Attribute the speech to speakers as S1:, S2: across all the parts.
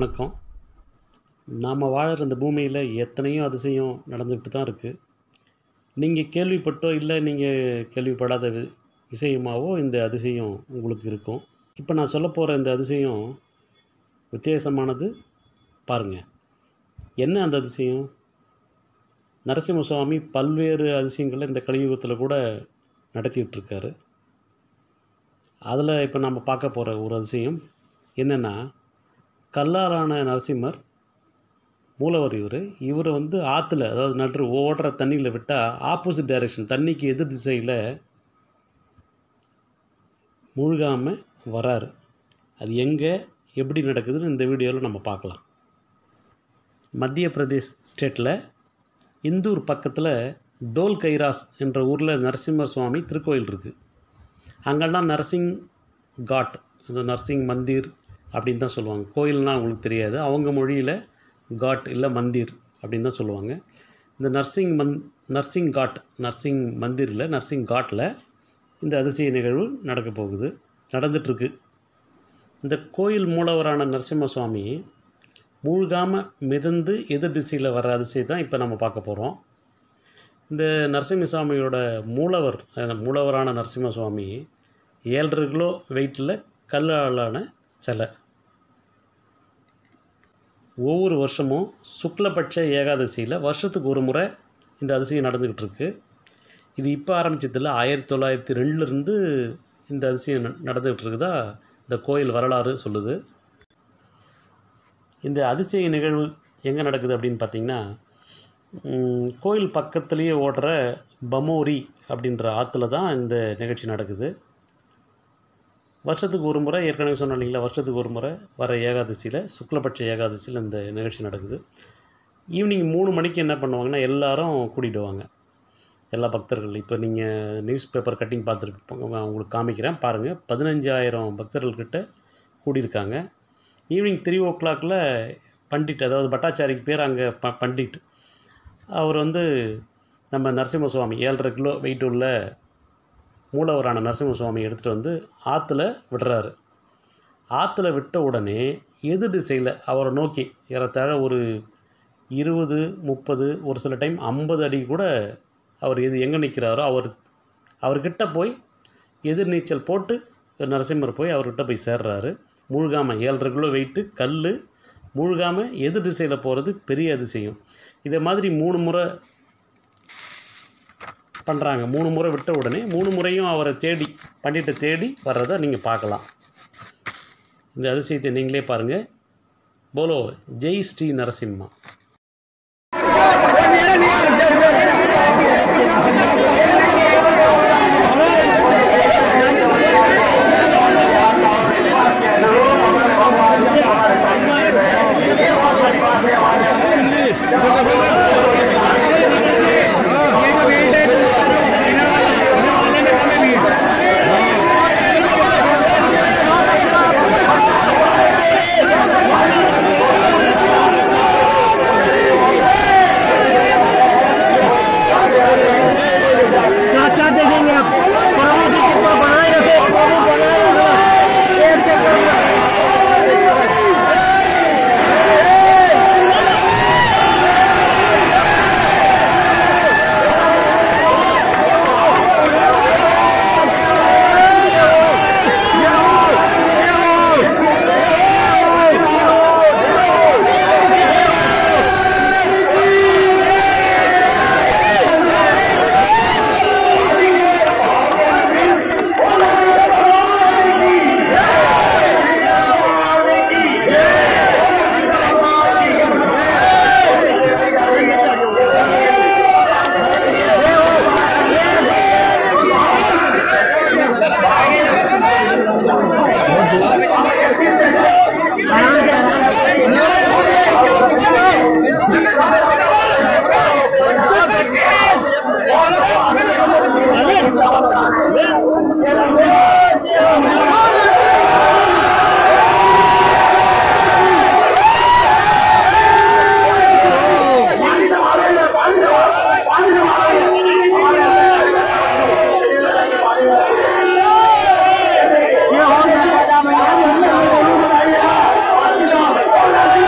S1: வணக்கம் நாம் வாழுற இந்த பூமியில் எத்தனையோ அதிசயம் நடந்துக்கிட்டு தான் இருக்குது நீங்கள் கேள்விப்பட்டோ இல்லை நீங்கள் கேள்விப்படாத வி- விஷயமாவோ இந்த அதிசயம் உங்களுக்கு இருக்கும் இப்போ நான் சொல்ல போகிற இந்த அதிசயம் வித்தியாசமானது பாருங்கள் என்ன அந்த அதிசயம் நரசிம்ம சுவாமி பல்வேறு அதிசயங்களை இந்த கலியுகத்தில் கூட நடத்திட்டு இருக்காரு அதில் இப்போ நம்ம பார்க்க போகிற ஒரு அதிசயம் என்னென்னா கல்லாலான நரசிம்மர் மூலவர் இவர் இவர் வந்து ஆற்றுல அதாவது நடு ஓடுற தண்ணியில் விட்டால் ஆப்போசிட் டைரெக்ஷன் தண்ணிக்கு எதிர் திசையில் மூழ்காமல் வராரு அது எங்கே எப்படி நடக்குதுன்னு இந்த வீடியோவில் நம்ம பார்க்கலாம் மத்திய பிரதேஷ் ஸ்டேட்டில் இந்தூர் பக்கத்தில் டோல் கைராஸ் என்ற ஊரில் நரசிம்மர் சுவாமி திருக்கோயில் இருக்குது அங்கெல்லாம் நரசிங் காட் அந்த நரசிங் மந்திர் அப்படின்னு தான் சொல்லுவாங்க கோயில்னால் அவங்களுக்கு தெரியாது அவங்க மொழியில் காட் இல்லை மந்திர் அப்படின்னு தான் சொல்லுவாங்க இந்த நர்சிங் மந் நர்சிங் காட் நர்சிங் மந்திரில் நர்சிங் காட்டில் இந்த அதிசய நிகழ்வு நடக்க போகுது நடந்துட்டுருக்கு இந்த கோயில் மூலவரான நரசிம்ம சுவாமி மூழ்காமல் மிதந்து எதிர் திசையில் வர அதிசயம் தான் இப்போ நம்ம பார்க்க போகிறோம் இந்த நரசிம்ம சுவாமியோட மூலவர் அஹ், மூலவரான நரசிம்ம சுவாமி ஏழரை கிலோ வெயிட்டில் கல்லாலான சிலை ஒவ்வொரு வருஷமும் சுக்லபட்ச ஏகாதசியில் வருஷத்துக்கு ஒரு முறை இந்த அதிசயம் நடந்துக்கிட்டு இருக்கு இது இப்போ ஆரம்பிச்சதில்ல ஆயிரத்தி தொள்ளாயிரத்தி ரெண்டுலேருந்து இந்த அதிசயம் ந- நடந்துக்கிட்டு இருக்குதா இந்த கோயில் வரலாறு சொல்லுது இந்த அதிசய நிகழ்வு எங்கே நடக்குது அப்படின்னு பார்த்தீங்கன்னா ம், கோயில் பக்கத்துலேயே ஓடுற பமோரி அப்படின்ற ஆற்றுல தான் இந்த நிகழ்ச்சி நடக்குது வருஷத்துக்கு ஒரு முறை ஏற்கனவே சொன்னேன் இல்லைங்களா வருஷத்துக்கு ஒரு முறை வர ஏகாதசியில் சுக்லபட்ச ஏகாதசியில் இந்த நிகழ்ச்சி நடக்குது ஈவினிங் மூணு மணிக்கு என்ன பண்ணுவாங்கன்னா எல்லாரும் கூட்டிடுவாங்க எல்லா பக்தர்கள் இப்போ நீங்கள் நியூஸ் பேப்பர் கட்டிங் பார்த்துருப்போங்க நான் உங்களுக்கு காமிக்கிறேன் பாருங்கள் பதினஞ்சாயிரம் பக்தர்கள்கிட்ட கூடியிருக்காங்க ஈவினிங் த்ரீ ஓ கிளாக்கில் பண்டிட் அதாவது பட்டாச்சாரிக்கு பேர் அங்கே ப பண்டிட் அவர் வந்து நம்ம நரசிம்ம சுவாமி ஏழரை கிலோ வெயிட் உள்ள மூலவரான நரசிம்ம சுவாமி எடுத்துகிட்டு வந்து ஆற்றுல விடுறாரு ஆற்றுல விட்ட உடனே எதிர் திசையில் அவரை நோக்கி ஏறத்தாழ ஒரு இருபது முப்பது ஒரு சில டைம் ஐம்பது அடி கூட அவர் எது எங்கே நிற்கிறாரோ அவர் அவர்கிட்ட போய் எதிர்நீச்சல் போட்டு நரசிம்மர் போய் அவர்கிட்ட போய் சேர்றாரு மூழ்காமல் ஏழரை கிலோ வெயிட்டு கல் மூழ்காமல் எதிர் திசையில் போகிறது பெரிய அதிசயம் இதே மாதிரி மூணு முறை பண்ணுறாங்க மூணு முறை விட்ட உடனே மூணு முறையும் அவரை தேடி பண்டிட்டை தேடி வர்றதை நீங்கள் பார்க்கலாம் இந்த அதிசயத்தை நீங்களே பாருங்கள் போலோ ஜெய் ஸ்ரீ நரசிம்மா
S2: क्या क्या देखेंगे आप पढ़ाओ कि कितना बनाए रखे बाबू बनाए रखे एक चक्कर ये हो जाएगा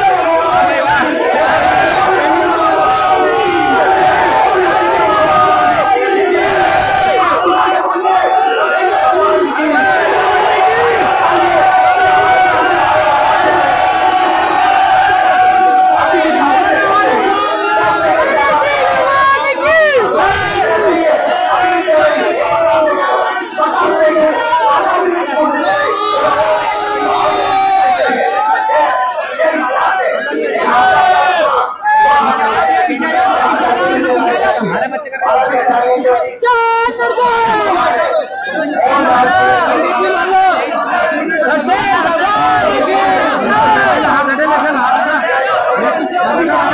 S2: Ada